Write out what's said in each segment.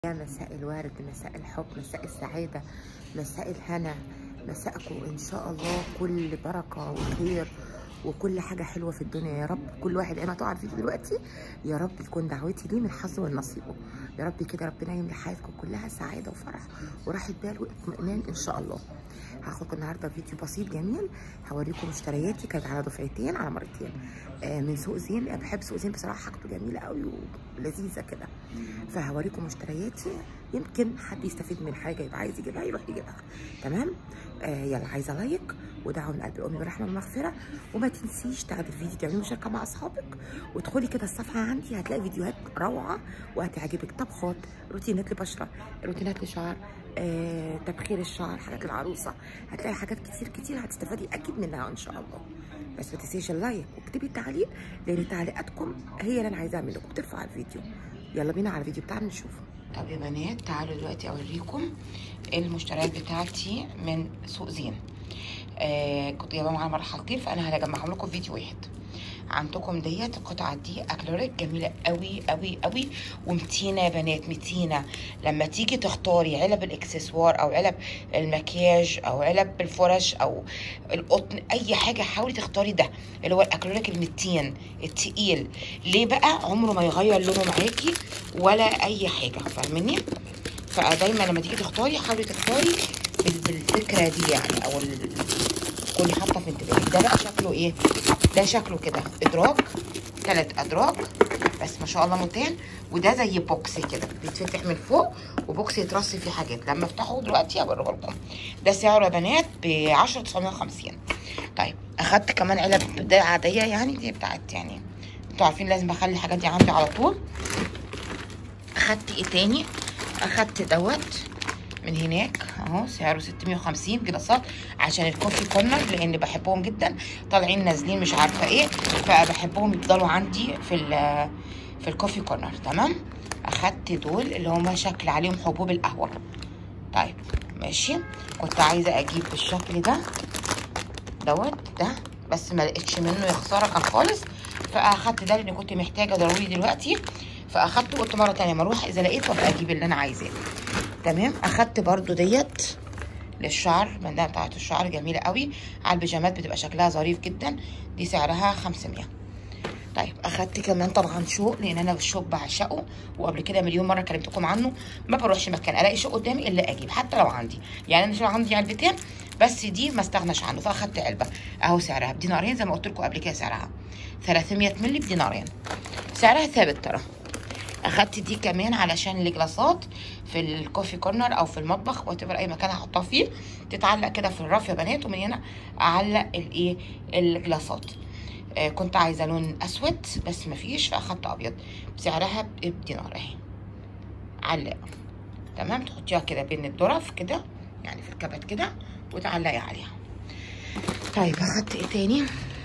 يا مساء الورد مساء الحب مساء السعادة مساء الهنا مساءكم إن شاء الله كل بركة وخير وكل حاجة حلوة في الدنيا يا رب كل واحد أنا طبعا فيديو دلوقتي يا رب تكون دعوتي ليه من حظه ونصيبه يا رب كده ربنا يملي حياتكم كلها سعادة وفرح وراحة بال واطمئنان إن شاء الله هاخدكم النهارده فيديو بسيط جميل هوريكم مشترياتي كانت على دفعتين على مرتين آه من سوق زين انا بحب سوق زين بصراحه حاجته جميله قوي ولذيذه كده فهوريكم مشترياتي يمكن حد يستفيد من حاجه يبقى عايز يجيبها يروح يجيبها تمام آه يلا عايزه لايك ودعوه من قلب الام بالرحمه والمغفره وما تنسيش تاخدي الفيديو تعملي مشاركه مع اصحابك وادخلي كده الصفحه عندي هتلاقي فيديوهات روعه وهتعجبك طبخات روتينات لبشره روتينات لشعر آه، تبخير الشعر حاجات العروسه هتلاقي حاجات كتير كتير هتستفادي اكيد منها ان شاء الله بس ما تنسيش اللايك واكتبي التعليق لان تعليقاتكم هي اللي انا عايزاها منكم بترفع الفيديو يلا بينا على الفيديو بتاعنا نشوفه طب يا بنات تعالوا دلوقتي اوريكم المشتريات بتاعتي من سوق زين آه كنت جايباهم على مرحلتين فانا هجمعهم لكم في فيديو واحد عندكم ديت القطعه دي اكلوريك جميله قوي قوي قوي ومتينه يا بنات متينه لما تيجي تختاري علب الاكسسوار او علب المكياج او علب الفرش او القطن اي حاجه حاولي تختاري ده اللي هو الاكلوريك المتين التقيل ليه بقى عمره ما يغير لونه معاكي ولا اي حاجه فاهمني فدايما لما تيجي تختاري حاولي تختاري بالفكره دي يعني او تكوني حاطه في انتباهك ده بقى شكله ايه ده شكله كده ادراج ثلاث ادراج بس ما شاء الله متين وده زي بوكس كده بيتفتح من فوق وبوكس يترص فيه حاجات لما افتحه دلوقتي هوريه لكم ده سعره يا بنات ب 10 950 طيب اخدت كمان علب ده عاديه يعني دي بتاعت يعني انتوا عارفين لازم اخلي الحاجات دي عندي على طول اخدت ايه تاني اخدت دوت من هناك اهو سعره 650 جلسات عشان الكوفي كورنر لان بحبهم جدا طالعين نازلين مش عارفه ايه فبحبهم يفضلوا عندي في في الكوفي كورنر تمام اخدت دول اللي هما شكل عليهم حبوب القهوه طيب ماشي كنت عايزه اجيب بالشكل ده دوت ده بس ما لقيتش منه يا خساره كان خالص فاخدت ده لان كنت محتاجه ضروري دلوقتي فاخدته قلت مره تانية ما اروح اذا لقيته ابقى اجيب اللي انا عايزاه تمام اخدت برضو ديت للشعر بندانه بتاعت الشعر جميله قوي على البيجامات بتبقى شكلها ظريف جدا دي سعرها 500 طيب اخدت كمان طبعا شوق لان انا الشوق بعشقه وقبل كده مليون مره كلمتكم عنه ما بروحش مكان الاقي شوق قدامي الا اجيب حتى لو عندي يعني انا شو عندي علبتين بس دي ما استغناش عنه فاخدت علبه اهو سعرها بدينارين زي ما قلت لكم قبل كده سعرها 300 مللي بدينارين سعرها ثابت ترى اخدت دي كمان علشان الجلاسات في الكوفي كورنر او في المطبخ وات اي مكان هحطها فيه تتعلق كده في الرف يا بنات ومن هنا اعلق الايه الجلاسات آه كنت عايزه لون اسود بس مفيش فاخدت ابيض بسعرها بدينار اهي علقه تمام تحطيها كده بين الظرف كده يعني في الكبت كده وتعلقي عليها طيب اخدت ايه تاني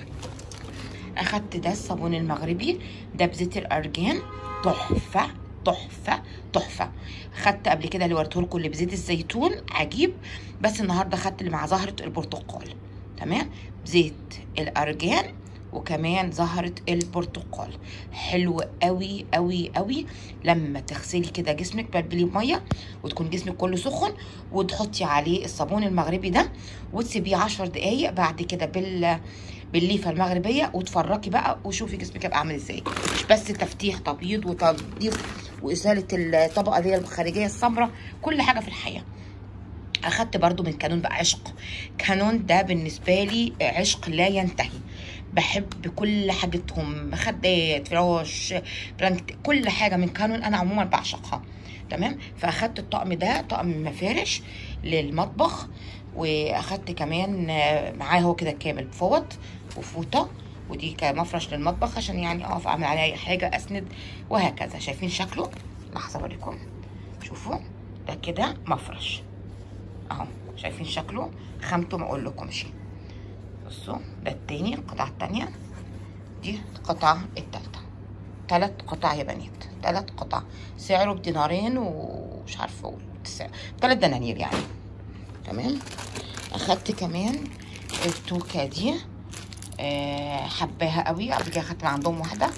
اخدت ده الصابون المغربي ده بزيت الارجان تحفه تحفه تحفه خدت قبل كده اللي وريته لكم اللي بزيت الزيتون عجيب بس النهارده خدت اللي مع زهره البرتقال تمام بزيت الارجان وكمان زهرة البرتقال حلو قوي قوي قوي لما تغسلي كده جسمك بلبلي ميه وتكون جسمك كله سخن وتحطي عليه الصابون المغربي ده وتسيبيه عشر دقايق بعد كده بال بالليفه المغربيه وتفركي بقى وشوفي جسمك هيبقى عامل ازاي مش بس تفتيح تبييض وتنظيف وازاله الطبقه اللي هي الخارجيه السمراء كل حاجه في الحياه اخدت برضو من كانون بقى عشق كانون ده بالنسبه لي عشق لا ينتهي بحب كل حاجتهم مخدات فراش بلانكت كل حاجه من كانون انا عموما بعشقها تمام فاخدت الطقم ده طقم مفارش للمطبخ واخدت كمان معاه هو كده كامل فوط وفوطه ودي كمفرش للمطبخ عشان يعني اقف اعمل عليه اي حاجه اسند وهكذا شايفين شكله لحظه اوريكم شوفوا ده كده مفرش اهو شايفين شكله خامته ما اقول لكمش بصوا ده التاني القطعه التانيه دي القطعه التالته تلات قطع يا بنات تلات قطع سعره بدينارين ومش عارفه تلات دنانير يعني تمام اخدت كمان التوكه دي أه حباها قوي قبل كده اخدت من عندهم واحده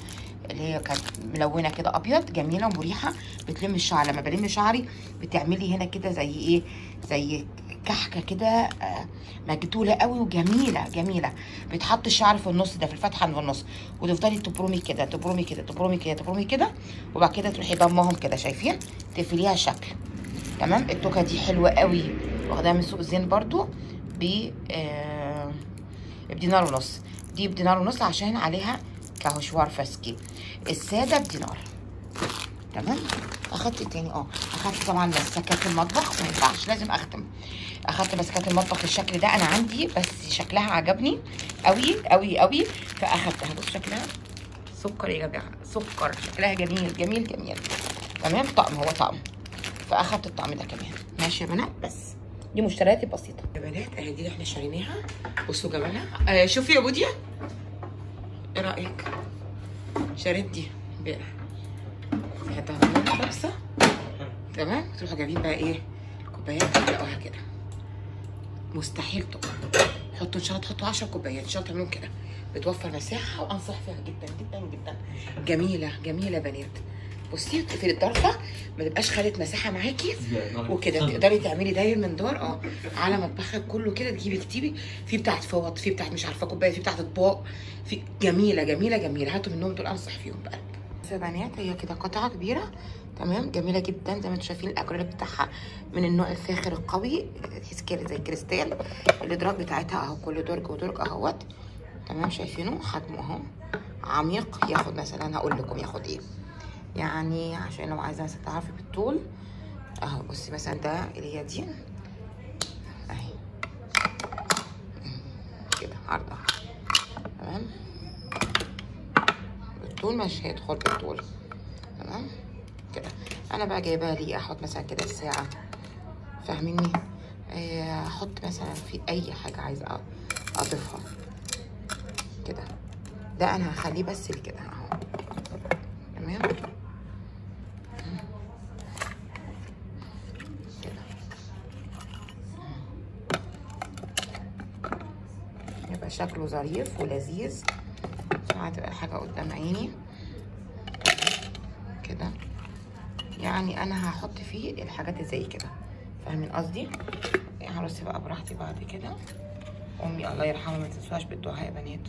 اللي هي كانت ملونه كده ابيض جميله ومريحه بتلم الشعر لما بلم شعري بتعملي هنا كده زي ايه زي كحكه كده آه، مجدوله قوي وجميله جميله بيتحط الشعر في النص ده في الفتحه اللي في النص وتفضلي تبرمي كده تبرمي كده تبرمي كده تبرمي كده وبعد كده تروحي ضمهم كده شايفين تقفليها شكل تمام التوكه دي حلوه قوي واخداها من سوق الزين برضو ب آه، بدينار ونص دي بدينار ونص عشان عليها كهوشوار فاسكي الساده بدينار تمام اخدت التاني اه اخدت طبعا مسكات المطبخ ما ينفعش لازم اختم اخدت مسكات المطبخ بالشكل ده انا عندي بس شكلها عجبني قوي قوي قوي فاخدتها بص شكلها سكر يا جماعه سكر شكلها جميل جميل جميل تمام طقم هو طقم فاخدت الطقم ده كمان ماشي يا بنات بس دي مشترياتي بسيطه يا بنات اهي دي اللي احنا شاريناها بصوا جمالها آه شوفي يا بوديا ايه رايك شريت دي امبارح هتعملوا خمسه تمام تروحوا جايبين بقى ايه كوبايات تلاقوها كده مستحيل تقع حطوا ان شاء الله تحطوا 10 كوبايات ان شاء الله تعملوا كده بتوفر مساحه وانصح فيها جدا جدا جدا جميله جميله بنات بصي في الضرفه ما تبقاش خدت مساحه معاكي وكده تقدري تعملي داير من دار اه على مطبخك كله كده تجيبي كتيبي في بتاعت فوط في بتاعت مش عارفه كوبايه في بتاعت اطباق في جميله جميله جميله هاتوا منهم دول انصح فيهم بقى بس يا بنات هي كده قطعه كبيره تمام جميله جدا زي ما انتم شايفين الاكريليك بتاعها من النوع الفاخر القوي تحس كده زي الكريستال الادراج بتاعتها اهو كل درج ودرج اهوت تمام شايفينه حجمه اهو عميق ياخد مثلا هقول لكم ياخد ايه يعني عشان لو عايزه مثلا تعرفي بالطول اهو بصي مثلا ده اللي هي دي اهي كده عرضها تمام بالطول مش هيدخل بالطول تمام كده انا بقى جايباها لي احط مثلا كده الساعه فاهميني آه، احط مثلا في اي حاجه عايزه أ- اضيفها كده ده انا هخليه بس لكده اهو تمام كده يبقى شكله ظريف ولذيذ عشان هتبقى الحاجه قدام عيني كده يعني انا هحط فيه الحاجات اللي زي كده فاهمين قصدي هرص بقى براحتي بعد كده امي الله يرحمها ما تنسوهاش بالدعاء يا بنات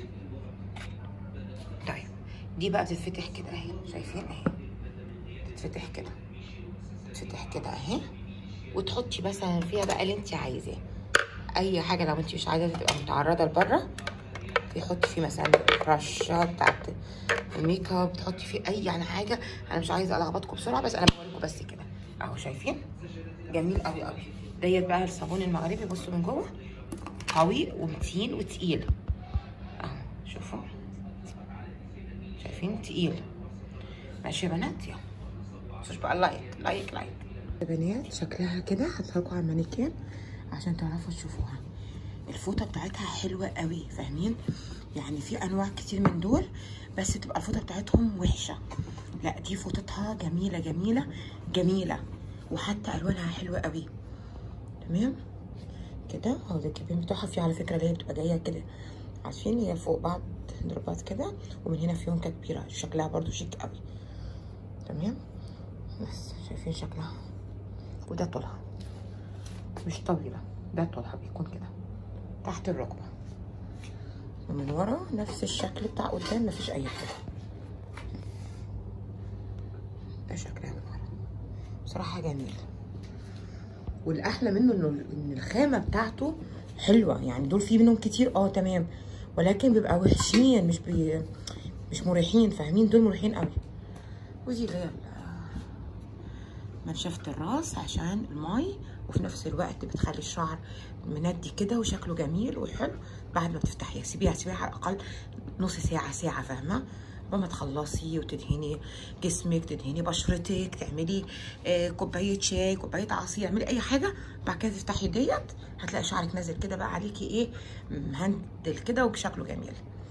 طيب دي بقى تتفتح كده اهي شايفين اهي تتفتح كده تتفتح كده اهي وتحطي مثلا فيها بقى اللي انت عايزاه اي حاجه لو انت مش عايزه تبقى متعرضه لبره تحطي فيه مثلا رشه بتاعت الميك اب تحطي فيه اي يعني حاجه انا مش عايزه الخبطكم بسرعه بس انا بوريكم بس كده اهو شايفين جميل قوي قوي ديت بقى الصابون المغربي بصوا من جوه قوي ومتين وتقيل اهو شوفوا شايفين تقيل ماشي يا بنات يلا مش بقى لايك لايك لايك يا بنات شكلها كده هتفرجوا على المانيكان عشان تعرفوا تشوفوها الفوطه بتاعتها حلوه قوي فاهمين يعني في انواع كتير من دول بس تبقى الفوطه بتاعتهم وحشه لا دي فوطتها جميله جميله جميله وحتى الوانها حلوه قوي تمام كده اهو ده الكابين بتاعها في على فكره اللي هي بتبقى جايه كده عارفين هي فوق بعض ضربات كده ومن هنا في يونكه كبيره شكلها برضو شيك قوي تمام بس شايفين شكلها وده طولها مش طويله ده طولها بيكون كده تحت الركبه ومن ورا نفس الشكل بتاع قدام مفيش اي حاجه ده شكلها من ورا بصراحه جميل والاحلى منه انه ان الخامه بتاعته حلوه يعني دول في منهم كتير اه تمام ولكن بيبقى وحشين مش بي مش مريحين فاهمين دول مريحين قوي ودي اللي هي منشفة الراس عشان الماي وفي نفس الوقت بتخلي الشعر مندي كده وشكله جميل وحلو بعد ما تفتحيها سيبيها سيبيها على الاقل نص ساعه ساعه فاهمه ما تخلصي وتدهني جسمك تدهني بشرتك تعملي آه كوبايه شاي كوبايه عصير اعملي اي حاجه بعد كده تفتحي ديت هتلاقي شعرك نازل كده بقى عليكي ايه مهندل كده وشكله جميل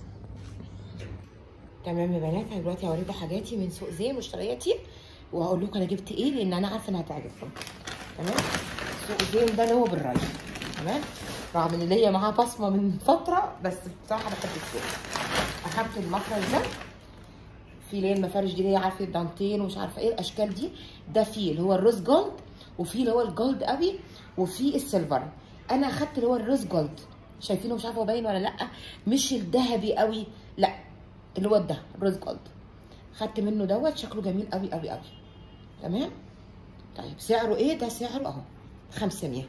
تمام يا بنات انا دلوقتي هوريكم حاجاتي من سوق زين مشترياتي وهقول لكم انا جبت ايه لان انا عارفه انها هتعجبكم تمام سوق زين ده اللي هو بالري تمام رغم ان ليا معاه بصمه من فتره بس بصراحه بحب السوق اخدت المفرش ده في اللي هي المفارش دي اللي هي عارفه الدانتين ومش عارفه ايه الاشكال دي ده فيه اللي هو الروز جولد وفي اللي هو الجولد قوي وفي السيلفر انا اخدت اللي هو الروز جولد شايفينه مش عارفه هو باين ولا لا مش الذهبي قوي لا اللي هو ده الروز جولد خدت منه دوت شكله جميل قوي قوي قوي تمام طيب سعره ايه ده سعره اهو 500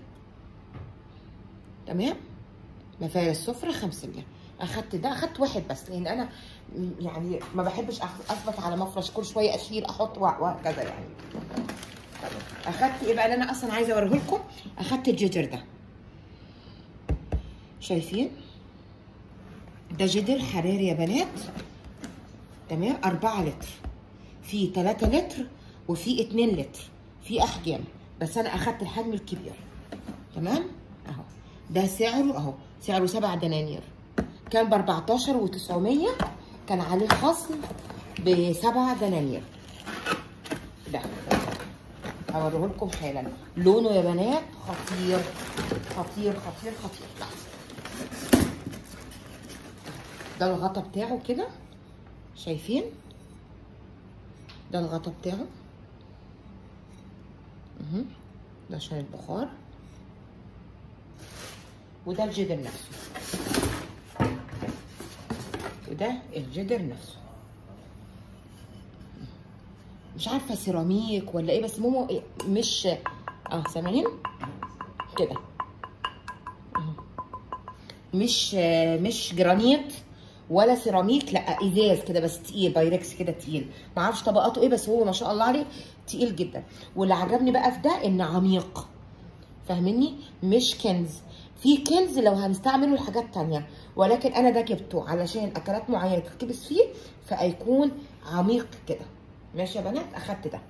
تمام مفاية السفرة 500 اخدت ده اخدت واحد بس لان انا م- يعني ما بحبش أخ- اثبت على مفرش كل شويه اشيل احط وه- وهكذا يعني اخدت ايه بقى اللي انا اصلا عايزه اوريه لكم اخدت الجدر ده شايفين ده جدر حراري يا بنات تمام 4 لتر في 3 لتر وفي 2 لتر في احجام بس انا اخدت الحجم الكبير تمام اهو ده سعره اهو سعره 7 دنانير كان ب 14 و900 كان عليه خصم ب 7 دنانير ده هوريه لكم حالا لونه يا بنات خطير خطير خطير خطير لحظه ده الغطا بتاعه كده شايفين ده الغطا بتاعه مهم. ده عشان البخار وده الجدر نفسه وده الجدر نفسه مش عارفه سيراميك ولا ايه بس مومو إيه مش اه سامعين كده أهو. مش آه، مش جرانيت ولا سيراميك لا ازاز كده بس تقيل بايركس كده تقيل ما اعرفش طبقاته ايه بس هو ما شاء الله عليه تقيل جدا واللي عجبني بقى في ده ان عميق فاهميني مش كنز في كنز لو هنستعمله لحاجات تانية ولكن انا ده جبته علشان اكلات معينه تتكبس فيه فيكون عميق كده ماشي يا بنات اخدت ده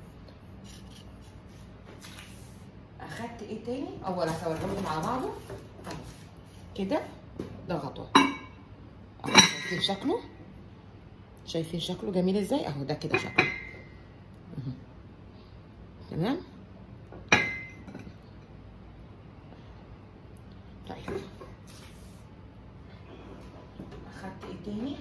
اخدت ايه تاني اول هصورهم على بعضه أهو. كده ده غطا اهو شايفين شكله شايفين شكله جميل ازاي اهو ده كده شكله مهم. تمام طيب اخدت ايه تاني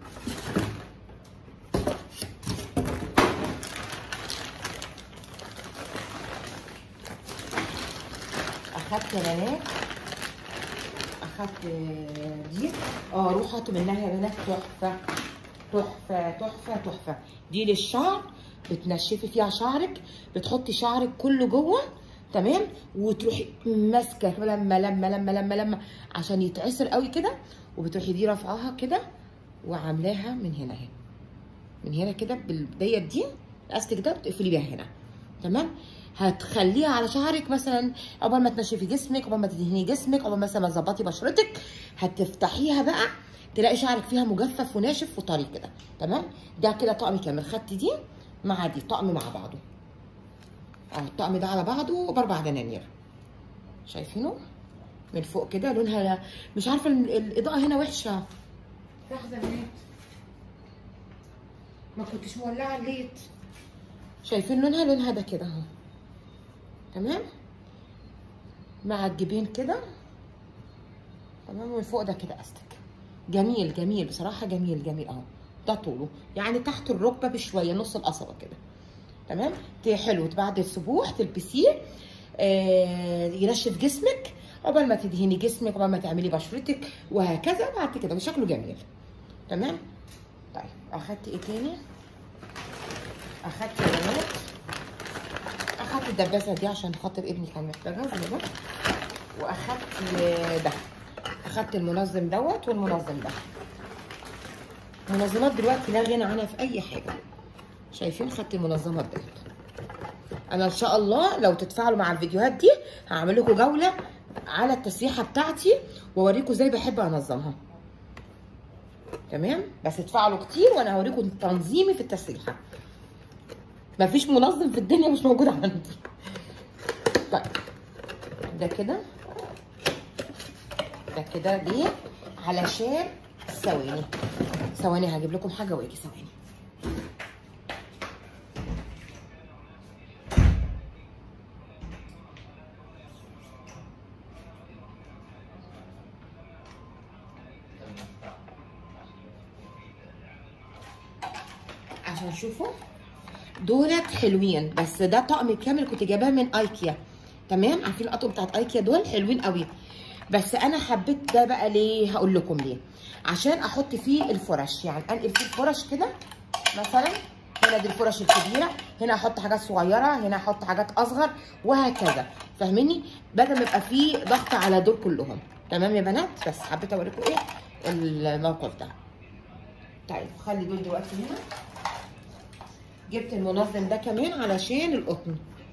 اخدت بنات اخدت دي اه روح هاتوا منها يا بنات تحفه تحفه تحفه تحفه دي للشعر بتنشفي فيها شعرك بتحطي شعرك كله جوه تمام وتروحي ماسكه لما لما لما لما لما عشان يتعسر قوي كده وبتروحي دي رافعاها كده وعاملاها من هنا اهي من هنا كده بالديت دي الاستك ده بتقفلي بيها هنا تمام هتخليها على شعرك مثلا قبل ما تنشفي جسمك قبل ما تدهني جسمك قبل مثلا ما تظبطي بشرتك هتفتحيها بقى تلاقي شعرك فيها مجفف وناشف وطري كده تمام ده كده طقم كامل خدت دي مع دي طقم مع بعضه اه الطقم ده على بعضه باربع دنانير شايفينه من فوق كده لونها مش عارفه ال- الاضاءه هنا وحشه لحظه يا بنات ما كنتش مولعه الليت شايفين لونها لونها ده كده اهو تمام مع الجبين كده تمام ومن فوق ده كده استك جميل جميل بصراحه جميل جميل اهو ده طوله يعني تحت الركبه بشويه نص القصبه كده تمام ت- حلو بعد السبوح تلبسيه آه ينشف جسمك عقبال ما تدهني جسمك عقبال ما تعملي بشرتك وهكذا بعد كده وشكله جميل تمام طيب اخدت ايه تاني اخدت بنات اخدت الدباسه دي عشان خاطر ابني كان محتاجها زي ده واخدت ده اخدت المنظم دوت والمنظم ده منظمات دلوقتي لا غنى عنها في اي حاجه شايفين خدت المنظمات ديت انا ان شاء الله لو تتفاعلوا مع الفيديوهات دي هعمل لكم جوله على التسريحه بتاعتي واوريكم ازاي بحب انظمها تمام بس اتفاعلوا كتير وانا هوريكم تنظيمي في التسريحه مفيش منظم في الدنيا مش موجود عندي طيب ده كده ده كده ليه علشان ثواني ثواني هجيب لكم حاجه واجي ثواني عشان تشوفوا دولت حلوين بس ده طقم كامل كنت جايباه من ايكيا تمام عارفين الاطقم بتاعت ايكيا دول حلوين قوي بس انا حبيت ده بقى ليه هقول لكم ليه عشان احط فيه الفرش يعني انقل فيه الفرش كده مثلا هنا دي الفرش الكبيره هنا احط حاجات صغيره هنا احط حاجات اصغر وهكذا فاهميني بدل ما يبقى فيه ضغط على دول كلهم تمام يا بنات بس حبيت اوريكم ايه الموقف ده طيب خلي دول دلوقتي هنا جبت المنظم ده كمان علشان القطن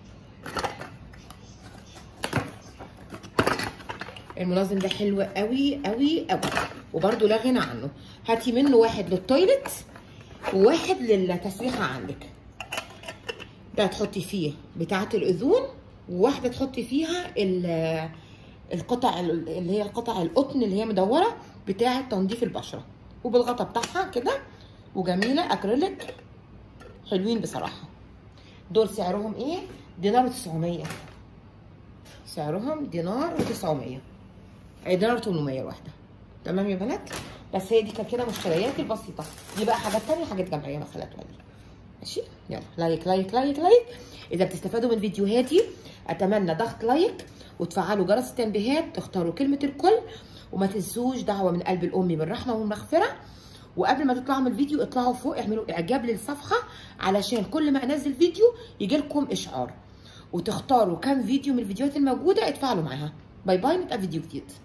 المنظم ده حلو قوي قوي قوي وبرده لا غنى عنه هاتي منه واحد للتويلت وواحد للتسريحه عندك ده تحطي فيه بتاعه الاذون وواحده تحطي فيها القطع اللي هي القطع القطن اللي هي مدوره بتاعه تنظيف البشره وبالغطا بتاعها كده وجميله اكريليك حلوين بصراحه دول سعرهم ايه دينار 900 سعرهم دينار و900 اي دينار 800 الواحده تمام يا بنات بس هي دي كانت كده مشترياتي البسيطه دي بقى حاجات تانية حاجات جمعيه ما خلت بالي ماشي يلا لايك لايك لايك لايك اذا بتستفادوا من فيديوهاتي اتمنى ضغط لايك وتفعلوا جرس التنبيهات تختاروا كلمه الكل وما تنسوش دعوه من قلب الام بالرحمه والمغفره وقبل ما تطلعوا من الفيديو اطلعوا فوق اعملوا اعجاب للصفحه علشان كل ما انزل فيديو يجي لكم اشعار وتختاروا كام فيديو من الفيديوهات الموجوده اتفاعلوا معاها باي باي نتقابل فيديو جديد